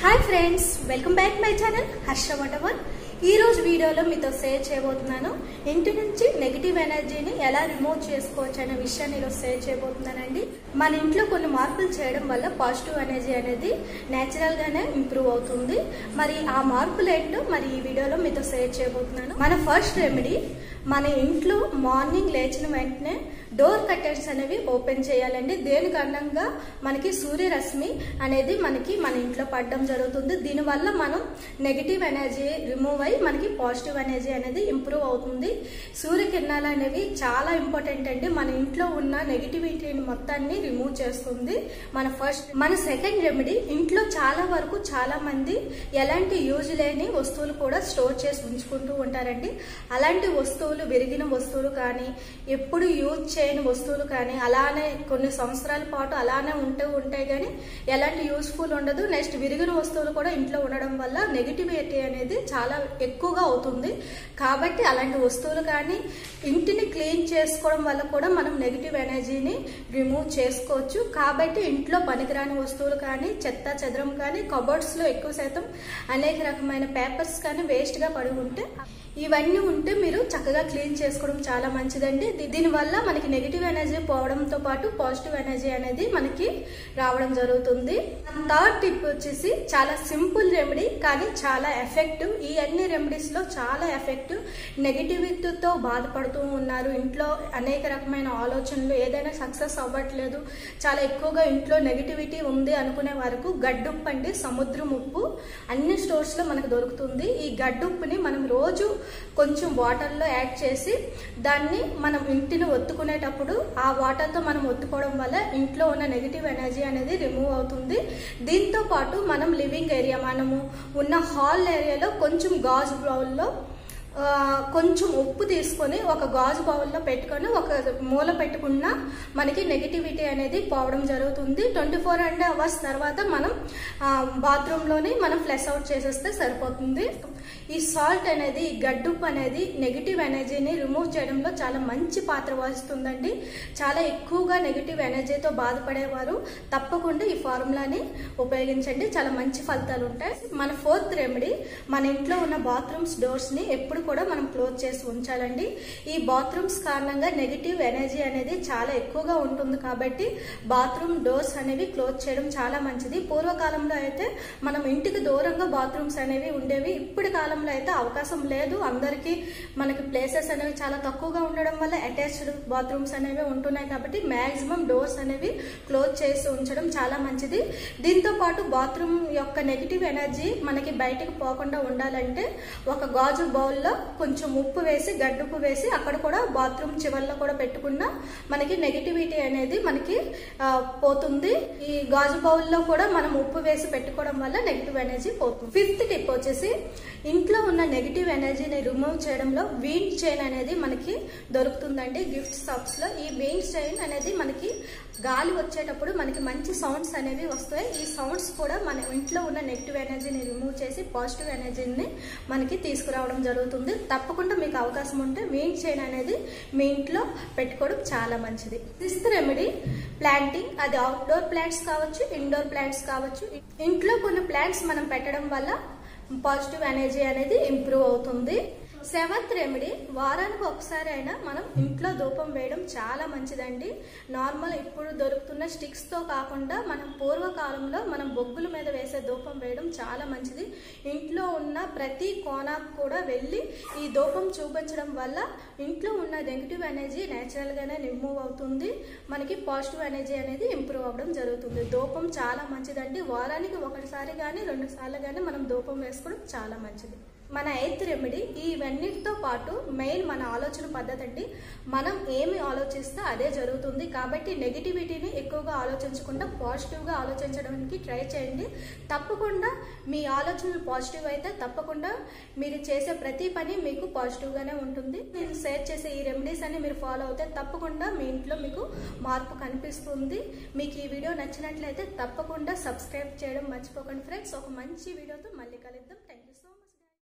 hi friends welcome back my channel Harsha Vatavar ఈ రోజు వీడియోలో మీతో షేర్ చేయబోతున్నాను ఇంటి నుంచి నెగిటివ్ ఎనర్జీని ఎలా రిమూవ్ చేసుకోవచ్చు అనే విషయాన్ని ఈరోజు షేర్ చేయబోతున్నానండి మన ఇంట్లో కొన్ని మార్పులు చేయడం వల్ల పాజిటివ్ ఎనర్జీ అనేది నేచురల్ గానే ఇంప్రూవ్ అవుతుంది మరి ఆ మార్పులు ఏంటో మరి ఈ వీడియోలో మీతో షేర్ చేయబోతున్నాను మన ఫస్ట్ రెమెడీ మన ఇంట్లో మార్నింగ్ లేచిన వెంటనే డోర్ కర్టెన్స్ అనేవి ఓపెన్ చేయాలండి దేని కారణంగా మనకి సూర్యరశ్మి అనేది మనకి మన ఇంట్లో పడడం జరుగుతుంది దీనివల్ల మనం నెగిటివ్ ఎనర్జీ రిమూవ్ అయ్యి మనకి పాజిటివ్ ఎనర్జీ అనేది ఇంప్రూవ్ అవుతుంది సూర్యకిరణాలు అనేవి చాలా ఇంపార్టెంట్ అండి మన ఇంట్లో ఉన్న నెగిటివిటీని మొత్తాన్ని రిమూవ్ చేస్తుంది మన ఫస్ట్ మన సెకండ్ రెమెడీ ఇంట్లో చాలా వరకు చాలా మంది ఎలాంటి యూజ్ లేని వస్తువులు కూడా స్టోర్ చేసి ఉంచుకుంటూ ఉంటారండి అలాంటి వస్తువులు విరిగిన వస్తువులు కానీ ఎప్పుడు యూజ్ చేయని వస్తువులు కానీ అలానే కొన్ని సంవత్సరాల పాటు అలానే ఉంటూ ఉంటాయి కానీ ఎలాంటి యూస్ఫుల్ ఉండదు నెక్స్ట్ విరిగిన వస్తువులు కూడా ఇంట్లో ఉండడం వల్ల నెగిటివిటీ అనేది చాలా ఎక్కువగా అవుతుంది కాబట్టి అలాంటి వస్తువులు కానీ ఇంటిని క్లీన్ చేసుకోవడం వల్ల కూడా మనం నెగిటివ్ ఎనర్జీని రిమూవ్ చేసుకోవచ్చు కాబట్టి ఇంట్లో పనికిరాని వస్తువులు కానీ చెత్త చెదరం కానీ కబోర్డ్స్ లో ఎక్కువ శాతం అనేక రకమైన పేపర్స్ కానీ వేస్ట్ గా పడి ఉంటే ఇవన్నీ ఉంటే మీరు చక్కగా క్లీన్ చేసుకోవడం చాలా మంచిదండి దీ- దీనివల్ల మనకి నెగిటివ్ ఎనర్జీ పోవడంతో పాటు పాజిటివ్ ఎనర్జీ అనేది మనకి రావడం జరుగుతుంది థర్డ్ టిప్ వచ్చేసి చాలా సింపుల్ రెమెడీ కానీ చాలా ఎఫెక్టివ్ ఈ అన్ని రెమెడీస్ లో చాలా ఎఫెక్టివ్ నెగిటివిటీతో బాధపడుతూ ఉన్నారు ఇంట్లో అనేక రకమైన ఆలోచనలు ఏదైనా సక్సెస్ అవ్వట్లేదు చాలా ఎక్కువగా ఇంట్లో నెగిటివిటీ ఉంది అనుకునే వరకు గడ్డుప్పు అండి సముద్రం ఉప్పు అన్ని స్టోర్స్ లో మనకు దొరుకుతుంది ఈ గడ్డుప్పుని మనం రోజు కొంచెం వాటర్ లో యాడ్ చేసి దాన్ని మనం ఇంటిని ఒత్తుకునేటప్పుడు ఆ వాటర్ తో మనం ఒత్తుకోవడం వల్ల ఇంట్లో ఉన్న నెగిటివ్ ఎనర్జీ అనేది రిమూవ్ అవుతుంది దీంతో పాటు మనం లివింగ్ ఏరియా మనము ఉన్న హాల్ ఏరియాలో కొంచెం గాజు బౌల్లో ఆ, కొంచెం ఉప్పు తీసుకొని ఒక గాజు బౌల్లో పెట్టుకొని ఒక మూల పెట్టుకున్న మనకి నెగిటివిటీ అనేది పోవడం జరుగుతుంది ట్వంటీ ఫోర్ అండ్ అవర్స్ తర్వాత మనం బాత్రూంలోని మనం ఫ్లెష్ అవుట్ చేసేస్తే సరిపోతుంది ఈ సాల్ట్ అనేది ఈ గడ్డుప్పు అనేది నెగిటివ్ ఎనర్జీని రిమూవ్ చేయడంలో చాలా మంచి పాత్ర వహిస్తుందండి చాలా ఎక్కువగా నెగిటివ్ ఎనర్జీతో బాధపడేవారు తప్పకుండా ఈ ఫార్ములాని ఉపయోగించండి చాలా మంచి ఫలితాలు ఉంటాయి మన ఫోర్త్ రెమెడీ మన ఇంట్లో ఉన్న బాత్రూమ్స్ డోర్స్ ని ఎప్పుడు కూడా మనం క్లోజ్ చేసి ఉంచాలండి ఈ బాత్రూమ్స్ కారణంగా నెగిటివ్ ఎనర్జీ అనేది చాలా ఎక్కువగా ఉంటుంది కాబట్టి బాత్రూమ్ డోర్స్ అనేవి క్లోజ్ చేయడం చాలా మంచిది పూర్వకాలంలో అయితే మనం ఇంటికి దూరంగా బాత్రూమ్స్ అనేవి ఉండేవి ఇప్పటి కాలంలో అయితే అవకాశం లేదు అందరికీ మనకి ప్లేసెస్ అనేవి చాలా తక్కువగా ఉండడం వల్ల అటాచ్డ్ బాత్రూమ్స్ అనేవి ఉంటున్నాయి కాబట్టి మాక్సిమం డోర్స్ అనేవి క్లోజ్ చేసి ఉంచడం చాలా మంచిది దీంతో పాటు బాత్రూమ్ యొక్క నెగిటివ్ ఎనర్జీ మనకి బయటకు పోకుండా ఉండాలంటే ఒక గాజు బౌల్లో కొంచెం ఉప్పు వేసి గడ్డుప్పు వేసి అక్కడ కూడా బాత్రూమ్ చివర్లో కూడా పెట్టుకున్న మనకి నెగిటివిటీ అనేది మనకి ఆ, పోతుంది ఈ గాజు బౌల్లో కూడా మనం ఉప్పు వేసి పెట్టుకోవడం వల్ల నెగిటివ్ ఎనర్జీ పోతుంది ఫిఫ్త్ టిప్ వచ్చేసి ఇంట్లో ఉన్న నెగిటివ్ ఎనర్జీని రిమూవ్ చేయడంలో వీన్ చైన్ అనేది మనకి దొరుకుతుందండి గిఫ్ట్ షాప్స్ లో ఈ వీన్ చైన్ అనేది మనకి గాలి వచ్చేటప్పుడు మనకి మంచి సౌండ్స్ అనేవి వస్తాయి ఈ సౌండ్స్ కూడా మన ఇంట్లో ఉన్న నెగిటివ్ ఎనర్జీని రిమూవ్ చేసి పాజిటివ్ ఎనర్జీని మనకి తీసుకురావడం జరుగుతుంది తప్పకుండా మీకు అవకాశం ఉంటే వీన్ చైన్ అనేది మీ ఇంట్లో పెట్టుకోవడం చాలా మంచిది సిక్స్త్ రెమెడీ ప్లాంటింగ్ అది అవుట్డోర్ ప్లాంట్స్ కావచ్చు ఇండోర్ ప్లాంట్స్ కావచ్చు ఇంట్లో కొన్ని ప్లాంట్స్ మనం పెట్టడం వల్ల పాజిటివ్ ఎనర్జీ అనేది ఇంప్రూవ్ అవుతుంది సెవెంత్ రెమెడీ వారానికి ఒకసారి అయినా మనం ఇంట్లో ధూపం వేయడం చాలా మంచిదండి నార్మల్ ఇప్పుడు దొరుకుతున్న స్టిక్స్ తో కాకుండా మనం పూర్వకాలంలో మనం బొగ్గుల మీద వేసే ధూపం వేయడం చాలా మంచిది ఇంట్లో ఉన్న ప్రతి కోణాకు కూడా వెళ్ళి ఈ ధూపం చూపించడం వల్ల ఇంట్లో ఉన్న నెగిటివ్ ఎనర్జీ నేచురల్ గానే రిమూవ్ అవుతుంది మనకి పాజిటివ్ ఎనర్జీ అనేది ఇంప్రూవ్ అవ్వడం జరుగుతుంది ధూపం చాలా మంచిదండి వారానికి ఒకటిసారి కానీ రెండు సార్లు కానీ మనం ధూపం వేసుకోవడం చాలా మంచిది మన ఎయిత్ రెమెడీ ఇవన్నిటితో పాటు మెయిన్ మన ఆలోచన పద్ధతి అండి మనం ఏమి ఆలోచిస్తే అదే జరుగుతుంది కాబట్టి నెగిటివిటీని ఎక్కువగా ఆలోచించకుండా పాజిటివ్గా ఆలోచించడానికి ట్రై చేయండి తప్పకుండా మీ ఆలోచనలు పాజిటివ్ అయితే తప్పకుండా మీరు చేసే ప్రతి పని మీకు పాజిటివ్గానే ఉంటుంది నేను షేర్ చేసే ఈ రెమెడీస్ అన్ని మీరు ఫాలో అవుతే తప్పకుండా మీ ఇంట్లో మీకు మార్పు కనిపిస్తుంది మీకు ఈ వీడియో నచ్చినట్లయితే తప్పకుండా సబ్స్క్రైబ్ చేయడం మర్చిపోకండి ఫ్రెండ్స్ ఒక మంచి వీడియోతో